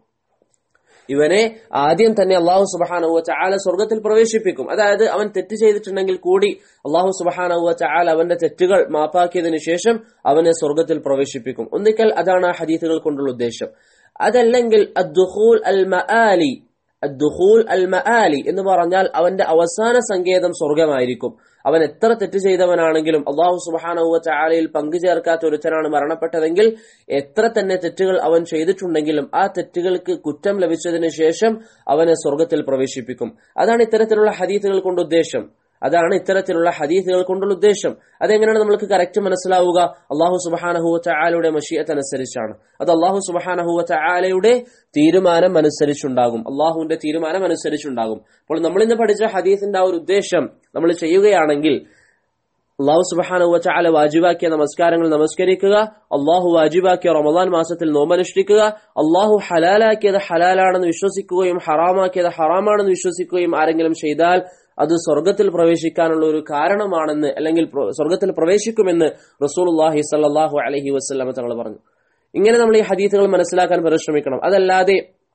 ഇവനെ ആദ്യം തന്നെ അള്ളാഹു സുബാനവ ചാല സ്വർഗത്തിൽ പ്രവേശിപ്പിക്കും അതായത് അവൻ തെറ്റ് ചെയ്തിട്ടുണ്ടെങ്കിൽ കൂടി അള്ളാഹു സുബാനവ ചാല അവന്റെ തെറ്റുകൾ മാപ്പാക്കിയതിനു ശേഷം അവനെ സ്വർഗത്തിൽ പ്രവേശിപ്പിക്കും ഒന്നിക്കൽ അതാണ് ആ ഹദീസുകൾ കൊണ്ടുള്ള ഉദ്ദേശം അതല്ലെങ്കിൽ അദ്ദുഖൂൽ അൽ മആലി അദ്ദുഖൂൽ അൽ മആലി എന്ന് പറഞ്ഞാൽ അവന്റെ അവസാന സങ്കേതം സ്വർഗമായിരിക്കും അവൻ എത്ര തെറ്റ് ചെയ്തവനാണെങ്കിലും അള്ളാഹു സുബാനവ ചാലയിൽ പങ്കുചേർക്കാത്ത ഒരുത്തനാണ് മരണപ്പെട്ടതെങ്കിൽ എത്ര തന്നെ തെറ്റുകൾ അവൻ ചെയ്തിട്ടുണ്ടെങ്കിലും ആ തെറ്റുകൾക്ക് കുറ്റം ലഭിച്ചതിന് ശേഷം അവനെ സ്വർഗത്തിൽ പ്രവേശിപ്പിക്കും അതാണ് ഇത്തരത്തിലുള്ള ഹദീസുകൾ കൊണ്ട് ഉദ്ദേശം അതാണ് ഇത്തരത്തിലുള്ള ഹദീസുകൾ കൊണ്ടുള്ള ഉദ്ദേശം അതെങ്ങനെയാണ് നമുക്ക് കറക്റ്റ് മനസ്സിലാവുക അള്ളാഹു സുബാനഹുവ ചാലയുടെ മഷീയത്ത് അനുസരിച്ചാണ് അത് അള്ളാഹു സുബാനഹുവ ചാലയുടെ തീരുമാനം അനുസരിച്ചുണ്ടാകും അള്ളാഹുവിന്റെ തീരുമാനം അനുസരിച്ചുണ്ടാകും അപ്പോൾ നമ്മൾ ഇന്ന് പഠിച്ച ഹദീസിന്റെ ആ ഒരു ഉദ്ദേശം നമ്മൾ ചെയ്യുകയാണെങ്കിൽ അള്ളാഹു സുബാനുവ ചാല വാജിബാക്കിയ നമസ്കാരങ്ങൾ നമസ്കരിക്കുക അള്ളാഹു വാജിബാക്കിയ റമദാൻ മാസത്തിൽ നോമ്പനുഷ്ഠിക്കുക അള്ളാഹു ഹലാലാക്കിയത് ഹലാലാണെന്ന് വിശ്വസിക്കുകയും ഹറാമാക്കിയത് ഹറാമാണെന്ന് വിശ്വസിക്കുകയും ആരെങ്കിലും ചെയ്താൽ അത് സ്വർഗത്തിൽ പ്രവേശിക്കാനുള്ള ഒരു കാരണമാണെന്ന് അല്ലെങ്കിൽ സ്വർഗത്തിൽ പ്രവേശിക്കുമെന്ന് റസൂൽഹി സല്ലാഹു അലഹി വസ്ലാമ തങ്ങൾ പറഞ്ഞു ഇങ്ങനെ നമ്മൾ ഈ ഹദീത്തുകൾ മനസ്സിലാക്കാൻ പരിശ്രമിക്കണം അതല്ലാതെ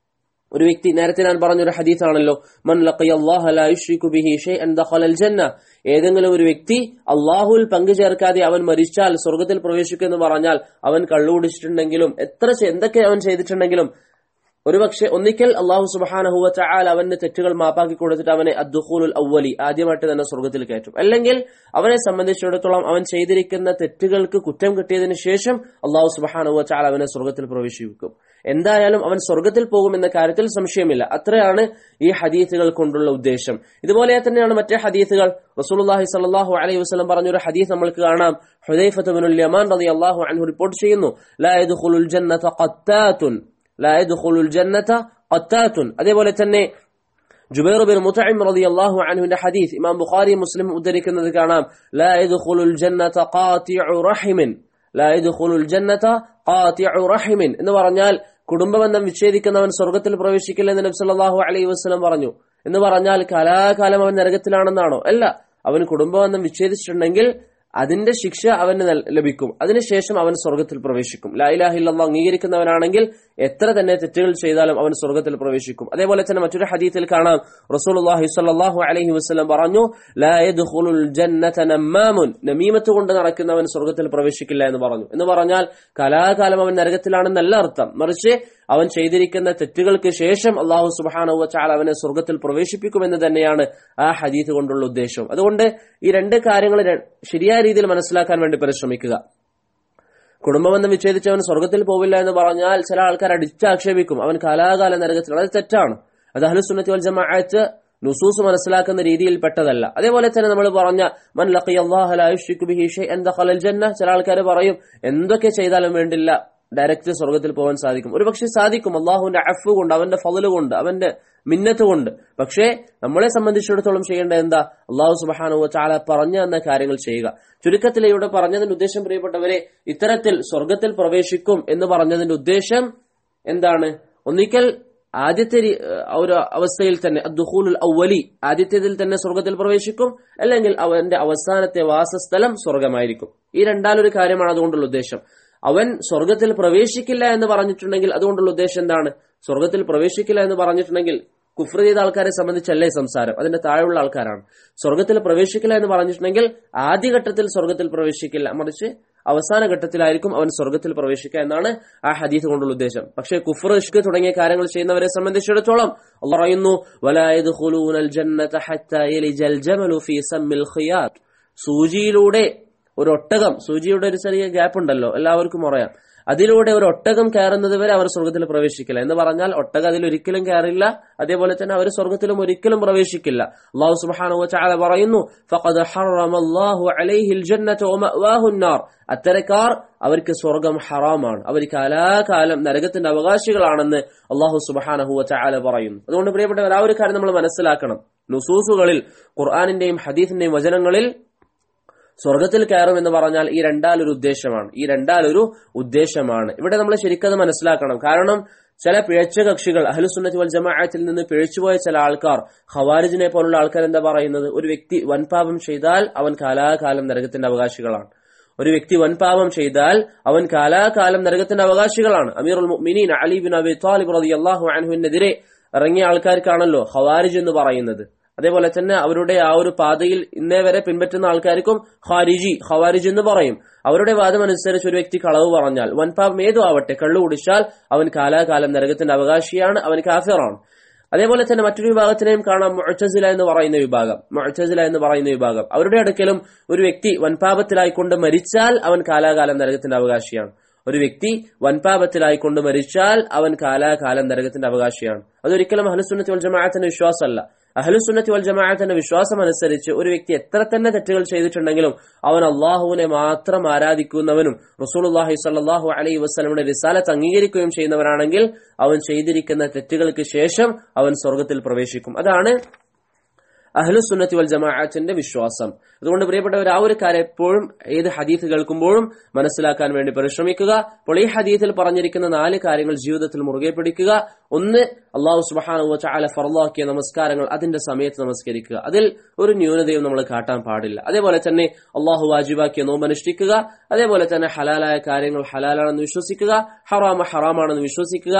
ഒരു വ്യക്തി നേരത്തെ ഞാൻ പറഞ്ഞൊരു ഹദീസാണല്ലോ മൻ ലഖിയല്ലാഹ ലാ യുശ്രികു ബിഹി ഷൈഅൻ ദഖലൽ ജന്ന ഏതെങ്കിലും ഒരു വ്യക്തി അള്ളാഹുവിൽ പങ്കു ചേർക്കാതെ അവൻ മരിച്ചാൽ സ്വർഗത്തിൽ പ്രവേശിക്കുമെന്ന് പറഞ്ഞാൽ അവൻ കള്ളുകുടിച്ചിട്ടുണ്ടെങ്കിലും എത്ര ചെ- എന്തൊക്കെ അവൻ ചെയ്തിട്ടുണ്ടെങ്കിലും ഒരുപക്ഷെ ഒന്നിക്കൽ അള്ളാഹു സുബാനഹുവ ചാൽ അവന്റെ തെറ്റുകൾ മാപ്പാക്കി കൊടുത്തിട്ട് അവനെ അദ്ദുഖൂലുൽ അവലി ആദ്യമായിട്ട് തന്നെ സ്വർഗത്തിൽ കയറ്റും അല്ലെങ്കിൽ അവനെ സംബന്ധിച്ചിടത്തോളം അവൻ ചെയ്തിരിക്കുന്ന തെറ്റുകൾക്ക് കുറ്റം കിട്ടിയതിനു ശേഷം അള്ളാഹു സുബാനഹുവ ചാൽ അവനെ സ്വർഗത്തിൽ പ്രവേശിപ്പിക്കും എന്തായാലും അവൻ സ്വർഗത്തിൽ പോകുമെന്ന കാര്യത്തിൽ സംശയമില്ല അത്രയാണ് ഈ ഹദീസുകൾ കൊണ്ടുള്ള ഉദ്ദേശം ഇതുപോലെ തന്നെയാണ് മറ്റേ ഹദീസുകൾ റസൂലുള്ളാഹി സ്വല്ലല്ലാഹു അലൈഹി വസല്ലം പറഞ്ഞൊരു ഹദീസ് നമ്മൾക്ക് കാണാം ഹുദൈഫത്ത് ബിനുൽ യമാൻ റളിയല്ലാഹു അൻഹു റിപ്പോർട്ട് ചെയ്യുന്നു ലാ യദ്ഖുലുൽ ജന്നത ഖത്താത്തുൻ ലാ യദ്ഖുലുൽ ജന്നത ഖത്താത്തുൻ അതേപോലെ തന്നെ ജുബൈർ ബിൻ മുതഇം റളിയല്ലാഹു അൻഹുവിന്റെ ഹദീസ് ഇമാം ബുഖാരി മുസ്ലിം ഉദ്ധരിക്കുന്നത് കാണാം ലാ യദ്ഖുലുൽ ജന്നത ഖാതിഉ റഹിമിൻ ലാ യദ്ഖുലുൽ ജന്നത ഖാതിഉ റഹിമിൻ എന്ന് പറഞ്ഞാൽ കുടുംബബന്ധം വിച്ഛേദിക്കുന്നവൻ സ്വർഗത്തിൽ പ്രവേശിക്കില്ല എന്ന് നബി സല്ലല്ലാഹു അലൈഹി വസല്ലം പറഞ്ഞു എന്ന് പറഞ്ഞാൽ കാലാകാലം അവൻ നരകത്തിലാണെന്നാണോ അല്ല അവൻ കുടുംബബന്ധം വിച്ഛേദിച്ചിട്ടുണ്ടെങ്കിൽ അതിന്റെ ശിക്ഷ അവന് നൽ- ലഭിക്കും അതിനുശേഷം അവൻ സ്വർഗത്തിൽ പ്രവേശിക്കും ലായിലാഹില്ല അംഗീകരിക്കുന്നവനാണെങ്കിൽ എത്ര തന്നെ തെറ്റുകൾ ചെയ്താലും അവൻ സ്വർഗത്തിൽ പ്രവേശിക്കും അതേപോലെ തന്നെ മറ്റൊരു ഹദീത്തിൽ കാണാം റസൂലുള്ളാഹി സ്വല്ലല്ലാഹു അലൈഹി വസല്ലം പറഞ്ഞു ലാ യദ്ഖുലുൽ ജന്നത നമ്മാമുൻ നമീമത്ത് കൊണ്ട് നടക്കുന്നവൻ സ്വർഗത്തിൽ പ്രവേശിക്കില്ല എന്ന് പറഞ്ഞു എന്ന് പറഞ്ഞാൽ കലാകാലം അവൻ നരകത്തിലാണെന്നല്ല അർത്ഥം മറിച്ച് അവൻ ചെയ്തിരിക്കുന്ന തെറ്റുകൾക്ക് ശേഷം അള്ളാഹു സുബാനവ ചാൽ അവനെ സ്വർഗത്തിൽ പ്രവേശിപ്പിക്കുമെന്ന് തന്നെയാണ് ആ ഹദീത്ത് കൊണ്ടുള്ള ഉദ്ദേശം അതുകൊണ്ട് ഈ രണ്ട് കാര്യങ്ങൾ ര- ശരിയായ രീതിയിൽ മനസ്സിലാക്കാൻ വേണ്ടി പരിശ്രമിക്കുക കുടുംബബന്ധം വിച്ഛേദിച്ചവൻ സ്വർഗത്തിൽ പോവില്ല എന്ന് പറഞ്ഞാൽ ചില ആൾക്കാർ അടിച്ചാക്ഷേപിക്കും അവൻ കാലാകാല നരകത്തിൽ അത് തെറ്റാണ് അത് അഹ്ലുസുന്നത്തി വൽ ജമാഅത്ത് നുസൂസ് മനസ്സിലാക്കുന്ന രീതിയിൽ പെട്ടതല്ല അതേപോലെ തന്നെ നമ്മൾ പറഞ്ഞ മൻ ലഖിയല്ലാഹ ലാ യുശ്രികു ബിഹി ഷൈഅൻ ദഖലൽ ജന്ന ചില ആൾക്കാർ പറയും എന്തൊക്കെ ചെയ്താലും വേണ്ടില്ല ഡയറക്റ്റ് സ്വർഗത്തിൽ പോകാൻ സാധിക്കും ഒരു പക്ഷേ സാധിക്കും അള്ളാഹുവിന്റെ അഫ് കൊണ്ട് അവന്റെ ഫضല് കൊണ്ട് അവന്റെ മിന്നത്ത് കൊണ്ട് പക്ഷേ നമ്മളെ സംബന്ധിച്ചിടത്തോളം ചെയ്യേണ്ടത് എന്താ അള്ളാഹു സുബാനു ചാല പറഞ്ഞു തന്ന കാര്യങ്ങൾ ചെയ്യുക ചുരുക്കത്തിൽ ഇവിടെ പറഞ്ഞതിന്റെ ഉദ്ദേശം പ്രിയപ്പെട്ടവരെ ഇത്തരത്തിൽ സ്വർഗത്തിൽ പ്രവേശിക്കും എന്ന് പറഞ്ഞതിന്റെ ഉദ്ദേശം എന്താണ് ഒന്നിക്കൽ ആദ്യത്തെ രീ- ആ ഒരു അവസ്ഥയിൽ തന്നെ അദ്ദുഖൂലുൽ അവലി ആദ്യത്തേതിൽ തന്നെ സ്വർഗത്തിൽ പ്രവേശിക്കും അല്ലെങ്കിൽ അവന്റെ അവസാനത്തെ വാസസ്ഥലം സ്വർഗമായിരിക്കും ഈ രണ്ടാലൊരു കാര്യമാണ് അതുകൊണ്ടുള്ള ഉദ്ദേശം അവൻ സ്വർഗത്തിൽ പ്രവേശിക്കില്ല എന്ന് പറഞ്ഞിട്ടുണ്ടെങ്കിൽ അതുകൊണ്ടുള്ള ഉദ്ദേശം എന്താണ് സ്വർഗത്തിൽ പ്രവേശിക്കില്ല എന്ന് പറഞ്ഞിട്ടുണ്ടെങ്കിൽ കുഫ്ര ചെയ്ത ആൾക്കാരെ സംബന്ധിച്ചല്ലേ സംസാരം അതിന്റെ താഴെയുള്ള ആൾക്കാരാണ് സ്വർഗത്തിൽ പ്രവേശിക്കില്ല എന്ന് പറഞ്ഞിട്ടുണ്ടെങ്കിൽ ആദ്യഘട്ടത്തിൽ സ്വർഗത്തിൽ പ്രവേശിക്കില്ല മറിച്ച് അവസാന ഘട്ടത്തിലായിരിക്കും അവൻ സ്വർഗത്തിൽ പ്രവേശിക്കുക എന്നാണ് ആ ഹദീസ് കൊണ്ടുള്ള ഉദ്ദേശം പക്ഷേ കുഫർ ഇഷ്ക് തുടങ്ങിയ കാര്യങ്ങൾ ചെയ്യുന്നവരെ സംബന്ധിച്ചിടത്തോളം അള്ളാഹ് പറയുന്നു "വലാ യദ്ഖുലൂനൽ ജന്നത ഹത്താ യലിജൽ ജമലു ഫീ സമ്മിൽ ഖിയാത്ത്." സൂചിയിലൂടെ ഒരു ഒട്ടകം സൂചിയുടെ ഒരു ചെറിയ ഗ്യാപ്പ് ഉണ്ടല്ലോ എല്ലാവർക്കും അറിയാം അതിലൂടെ ഒരു ഒട്ടകം കയറുന്നത് വരെ അവർ സ്വർഗത്തിൽ പ്രവേശിക്കില്ല എന്ന് പറഞ്ഞാൽ ഒട്ടകം അതിൽ ഒരിക്കലും കയറില്ല അതേപോലെ തന്നെ അവർ സ്വർഗത്തിലും ഒരിക്കലും പ്രവേശിക്കില്ല അള്ളാഹു സുബ്ഹാനഹു വതആല പറയുന്നു ഫഖദ് ഹറമല്ലാഹു അലൈഹിൽ ജന്നത വമഅവാഹു النار അത്തരക്കാർ അവർക്ക് സ്വർഗം ഹറാമാണ് അവർ കാലാകാലം നരകത്തിന്റെ അവകാശികളാണെന്ന് അള്ളാഹു സുബ്ഹാനഹു വതആല പറയുന്നു അതുകൊണ്ട് പ്രിയപ്പെട്ടവർ ആ ഒരു കാര്യം നമ്മൾ മനസ്സിലാക്കണം നുസൂസുകളിൽ ഖുർആാനിന്റെയും ഹദീസിന്റെയും വചനങ്ങളിൽ സ്വർഗത്തിൽ കയറും എന്ന് പറഞ്ഞാൽ ഈ രണ്ടാലൊരു ഉദ്ദേശമാണ് ഈ രണ്ടാലൊരു ഉദ്ദേശമാണ് ഇവിടെ നമ്മൾ ശരിക്കത് മനസ്സിലാക്കണം കാരണം ചില പിഴച്ച കക്ഷികൾ അഹ്ലുസുന്നത്തി വൽ ജമാഅത്തിൽ നിന്ന് പിഴച്ചുപോയ ചില ആൾക്കാർ ഖവാരിജിനെ പോലുള്ള ആൾക്കാർ എന്താ പറയുന്നത് ഒരു വ്യക്തി വൻപാപം ചെയ്താൽ അവൻ കാലാകാലം നരകത്തിന്റെ അവകാശികളാണ് ഒരു വ്യക്തി വൻപാപം ചെയ്താൽ അവൻ കാലാകാലം നരകത്തിന്റെ അവകാശികളാണ് അമീറുൽ മുഅ്മിനീൻ അലി ബിൻ അബി താലിബ് റളിയല്ലാഹു അൻഹുവിനെതിരെ ഇറങ്ങിയ ആൾക്കാർക്കാണല്ലോ ഖവാരിജ് എന്ന് പറയുന്നത് അതേപോലെ തന്നെ അവരുടെ ആ ഒരു പാതയിൽ ഇന്നേ വരെ പിൻപറ്റുന്ന ആൾക്കാർക്കും ഖാരിജി ഖവാരിജ് എന്ന് പറയും അവരുടെ വാദം അനുസരിച്ച് ഒരു വ്യക്തി കളവ് പറഞ്ഞാൽ വൻപാപം ഏതോ ആവട്ടെ കള്ളു കുടിച്ചാൽ അവൻ കാലാകാലം നരകത്തിന്റെ അവകാശിയാണ് അവൻ കാഫിറാണ് അതേപോലെ തന്നെ മറ്റൊരു വിഭാഗത്തിനെയും കാണാം മുഅ്തസില എന്ന് പറയുന്ന വിഭാഗം മുഅ്തസില എന്ന് പറയുന്ന വിഭാഗം അവരുടെ അടുക്കലും ഒരു വ്യക്തി വൻപാപത്തിലായിക്കൊണ്ട് മരിച്ചാൽ അവൻ കാലാകാലം നരകത്തിന്റെ അവകാശിയാണ് ഒരു വ്യക്തി വൻപാപത്തിലായിക്കൊണ്ട് മരിച്ചാൽ അവൻ കാലാകാലം നരകത്തിന്റെ അവകാശിയാണ് അതൊരിക്കലും അഹ്ലുസുന്നത്തി വൽ ജമാഅത്തിന്റെ വിശ്വാസമല്ല അഹ്ലുസുന്നത്തി വൽ ജമാഅത്തിന്റെ വിശ്വാസം അനുസരിച്ച് ഒരു വ്യക്തി എത്ര തന്നെ തെറ്റുകൾ ചെയ്തിട്ടുണ്ടെങ്കിലും അവൻ അള്ളാഹുവിനെ മാത്രം ആരാധിക്കുന്നവനും റസൂലുള്ളാഹി സ്വല്ലല്ലാഹു അലൈഹി വസല്ലമയുടെ റിസാലത്ത് അംഗീകരിക്കുകയും ചെയ്യുന്നവനാണെങ്കിൽ അവൻ ചെയ്തിരിക്കുന്ന തെറ്റുകൾക്ക് ശേഷം അവൻ സ്വർഗത്തിൽ പ്രവേശിക്കും അതാണ് അഹ്ലുസുന്നത്തി വൽ ജമാഅത്തിന്റെ വിശ്വാസം അതുകൊണ്ട് പ്രിയപ്പെട്ടവർ ആ ഒരു കാര്യം എപ്പോഴും ഏത് ഹദീസ് കേൾക്കുമ്പോഴും മനസ്സിലാക്കാൻ വേണ്ടി പരിശ്രമിക്കുക അപ്പോൾ ഈ ഹദീസിൽ പറഞ്ഞിരിക്കുന്ന നാല് കാര്യങ്ങൾ ജീവിതത്തിൽ മുറുകെ പിടിക്കുക ഒന്ന് അള്ളാഹു സുബ്ഹാനഹു വതആല ഫർളാക്കിയ നമസ്കാരങ്ങൾ അതിന്റെ സമയത്ത് നമസ്കരിക്കുക അതിൽ ഒരു ന്യൂനതയും നമ്മൾ കാട്ടാൻ പാടില്ല അതേപോലെ തന്നെ അള്ളാഹു വാജിബാക്കിയ നോമ്പ് അനുഷ്ഠിക്കുക അതേപോലെ തന്നെ ഹലാലായ കാര്യങ്ങൾ ഹലാലാണെന്ന് വിശ്വസിക്കുക ഹറാമ ഹറാമാണെന്ന് വിശ്വസിക്കുക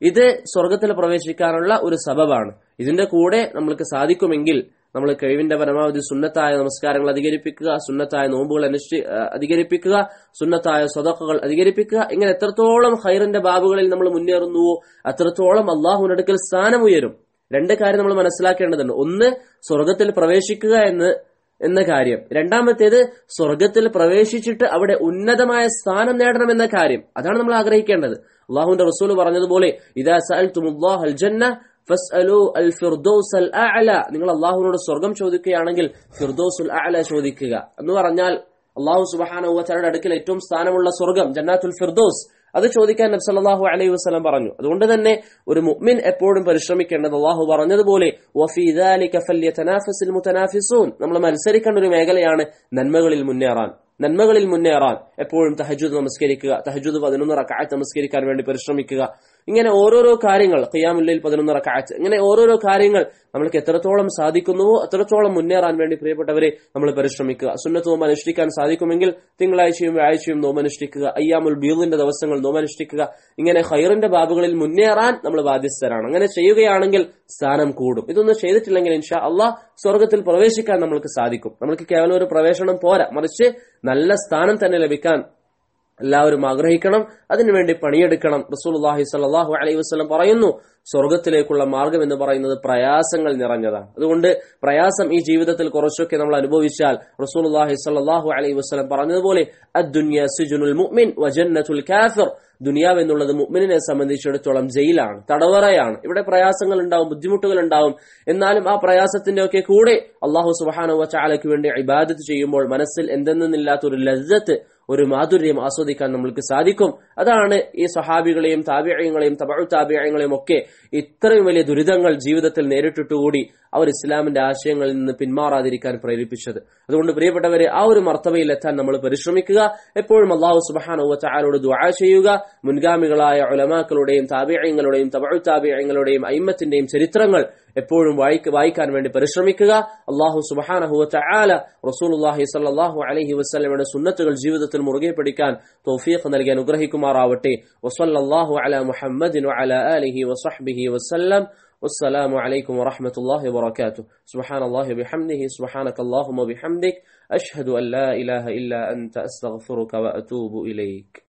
ഇത് സ്വർഗത്തിൽ പ്രവേശിക്കാനുള്ള ഒരു സബബാണ് ഇതിന്റെ കൂടെ നമ്മൾക്ക് സാധിക്കുമെങ്കിൽ നമ്മൾ കഴിവിന്റെ പരമാവധി സുന്നത്തായ നമസ്കാരങ്ങൾ അധികരിപ്പിക്കുക സുന്നത്തായ നോമ്പുകൾ അനുഷ്ഠി അധികരിപ്പിക്കുക സുന്നത്തായ സ്വതക്കുകൾ അധികരിപ്പിക്കുക ഇങ്ങനെ എത്രത്തോളം ഹൈറിന്റെ ബാബുകളിൽ നമ്മൾ മുന്നേറുന്നുവോ അത്രത്തോളം അള്ളാഹുവിനടുക്കൽ സ്ഥാനം ഉയരും രണ്ട് കാര്യം നമ്മൾ മനസ്സിലാക്കേണ്ടതുണ്ട് ഒന്ന് സ്വർഗത്തിൽ പ്രവേശിക്കുക എന്ന് എന്ന കാര്യം രണ്ടാമത്തേത് സ്വർഗത്തിൽ പ്രവേശിച്ചിട്ട് അവിടെ ഉന്നതമായ സ്ഥാനം നേടണം എന്ന കാര്യം അതാണ് നമ്മൾ ആഗ്രഹിക്കേണ്ടത് അള്ളാഹുവിന്റെ റസൂൽ പറഞ്ഞതുപോലെ ഇതാ സഅൽതുമുല്ലാഹൽ ജന്ന ഫസ്അലു അൽ ഫിർദൗസ് അൽ അഅല നിങ്ങൾ അള്ളാഹുവിനോട് സ്വർഗം ചോദിക്കുകയാണെങ്കിൽ ഫിർദൗസുൽ അഅല ചോദിക്കുക എന്ന് പറഞ്ഞാൽ അള്ളാഹു സുബ്ഹാനഹു വതആലയുടെ അടുക്കൽ ഏറ്റവും സ്ഥാനമുള്ള സ്വർഗം ജന്നാത്തുൽ ഫിർദൗസ് അത് ചോദിക്കാൻ നബി സല്ലല്ലാഹു അലൈഹി വസല്ലം പറഞ്ഞു അതുകൊണ്ട് തന്നെ ഒരു മുഅ്മിൻ എപ്പോഴും പരിശ്രമിക്കേണ്ടത് അള്ളാഹു പറഞ്ഞതുപോലെ വഫീ ദാലിക ഫല്യതനാഫസിൽ മുതനാഫിസൂൻ നമ്മൾ മത്സരിക്കേണ്ട ഒരു മേഖലയാണ് നന്മകളിൽ മുന്നേറാൻ നന്മകളിൽ മുന്നേറാൻ എപ്പോഴും തഹജുദ് നമസ്കരിക്കുക തഹജുദ് പതിനൊന്ന് റക്കായത്ത് നമസ്കരിക്കാൻ വേണ്ടി പരിശ്രമിക്കുക ഇങ്ങനെ ഓരോരോ കാര്യങ്ങൾ ഖിയാമുല്ലയിൽ പതിനൊന്ന് റക്കായത്ത് ഇങ്ങനെ ഓരോരോ കാര്യങ്ങൾ നമ്മൾക്ക് എത്രത്തോളം സാധിക്കുന്നുവോ അത്രത്തോളം മുന്നേറാൻ വേണ്ടി പ്രിയപ്പെട്ടവരെ നമ്മൾ പരിശ്രമിക്കുക സുന്നത്ത് നോമ്പ് അനുഷ്ഠിക്കാൻ സാധിക്കുമെങ്കിൽ തിങ്കളാഴ്ചയും വ്യാഴ്ചയും നോമ്പനുഷ്ഠിക്കുക അയ്യാമുൽ ബീദിന്റെ ദിവസങ്ങൾ നോമ്പനുഷ്ഠിക്കുക ഇങ്ങനെ ഹൈറിന്റെ ബാബുകളിൽ മുന്നേറാൻ നമ്മൾ ബാധ്യസ്ഥരാണ് അങ്ങനെ ചെയ്യുകയാണെങ്കിൽ സ്ഥാനം കൂടും ഇതൊന്നും ചെയ്തിട്ടില്ലെങ്കിൽ ഇൻഷാ അള്ളാഹ് സ്വർഗത്തിൽ പ്രവേശിക്കാൻ നമ്മൾക്ക് സാധിക്കും നമ്മൾക്ക് കേവലം ഒരു പ്രവേശനം പോരാ മറിച്ച് നല്ല സ്ഥാനം തന്നെ ലഭിക്കാൻ എല്ലാവരും ആഗ്രഹിക്കണം അതിനുവേണ്ടി പണിയെടുക്കണം റസൂലുള്ളാഹി സ്വല്ലല്ലാഹു അലൈഹി വസല്ലം പറയുന്നു സ്വർഗത്തിലേക്കുള്ള മാർഗം എന്ന് പറയുന്നത് പ്രയാസങ്ങൾ നിറഞ്ഞതാണ് അതുകൊണ്ട് പ്രയാസം ഈ ജീവിതത്തിൽ കുറച്ചൊക്കെ നമ്മൾ അനുഭവിച്ചാൽ റസൂലുള്ളാഹി സ്വല്ലല്ലാഹു അലൈഹി വസല്ലം പറഞ്ഞതുപോലെ അദ്ദുനിയ സിജുനുൽ മുഅ്മിൻ വജന്നത്തുൽ കാഫിർ ദുനിയാവ് എന്നുള്ളത് മുഅ്മിനെ സംബന്ധിച്ചിടത്തോളം ജയിലാണ് തടവറയാണ് ഇവിടെ പ്രയാസങ്ങൾ ഉണ്ടാവും ബുദ്ധിമുട്ടുകൾ ഉണ്ടാവും എന്നാലും ആ പ്രയാസത്തിന്റെ ഒക്കെ കൂടെ അള്ളാഹു സുബ്ഹാനഹു വതആലയ്ക്ക് വേണ്ടി ഇബാദത്ത് ചെയ്യുമ്പോൾ മനസ്സിൽ എന്തെന്നില്ലാത്ത ഒരു ലജ്ജത്ത് ഒരു മാധുര്യം ആസ്വദിക്കാൻ നമ്മൾക്ക് സാധിക്കും അതാണ് ഈ സഹാബികളെയും താബിയങ്ങളെയും തബഴു താബിയങ്ങളെയും ഒക്കെ ഇത്രയും വലിയ ദുരിതങ്ങൾ ജീവിതത്തിൽ നേരിട്ടിട്ടുകൂടി അവർ ഇസ്ലാമിന്റെ ആശയങ്ങളിൽ നിന്ന് പിന്മാറാതിരിക്കാൻ പ്രേരിപ്പിച്ചത് അതുകൊണ്ട് പ്രിയപ്പെട്ടവരെ ആ ഒരു മർത്തവയിൽ എത്താൻ നമ്മൾ പരിശ്രമിക്കുക എപ്പോഴും അള്ളാഹു സുബാന ചാലോട് ദുആ ചെയ്യുക മുൻഗാമികളായ ഉലമാക്കളുടെയും താബിയങ്ങളുടെയും തബഴു താബിയങ്ങളുടെയും അയിമത്തിന്റെയും ചരിത്രങ്ങൾ എപ്പോഴും വായിക്കാൻ വേണ്ടി പരിശ്രമിക്കുക അള്ളാഹു സുബഹാനഹുവ ചാല റസൂലുല്ലാഹി സല്ലാഹു അലഹി വസ്ലമയുടെ സുന്നത്തുകൾ ജീവിതത്തിൽ മുറുകെ പിടിക്കാൻ തൗഫീഖ് നൽകി അനുഗ്രഹിക്കുമാറാവട്ടെ വസല്ലാഹു അല മുഹമ്മദിൻ വഅല ആലിഹി വസഹ്ബിഹി വസല്ലം والسلام عليكم ورحمة الله وبركاته سبحان الله بحمده سبحانك اللهم وبحمدك أشهد أن لا إله إلا أنت أستغفرك وأتوب إليك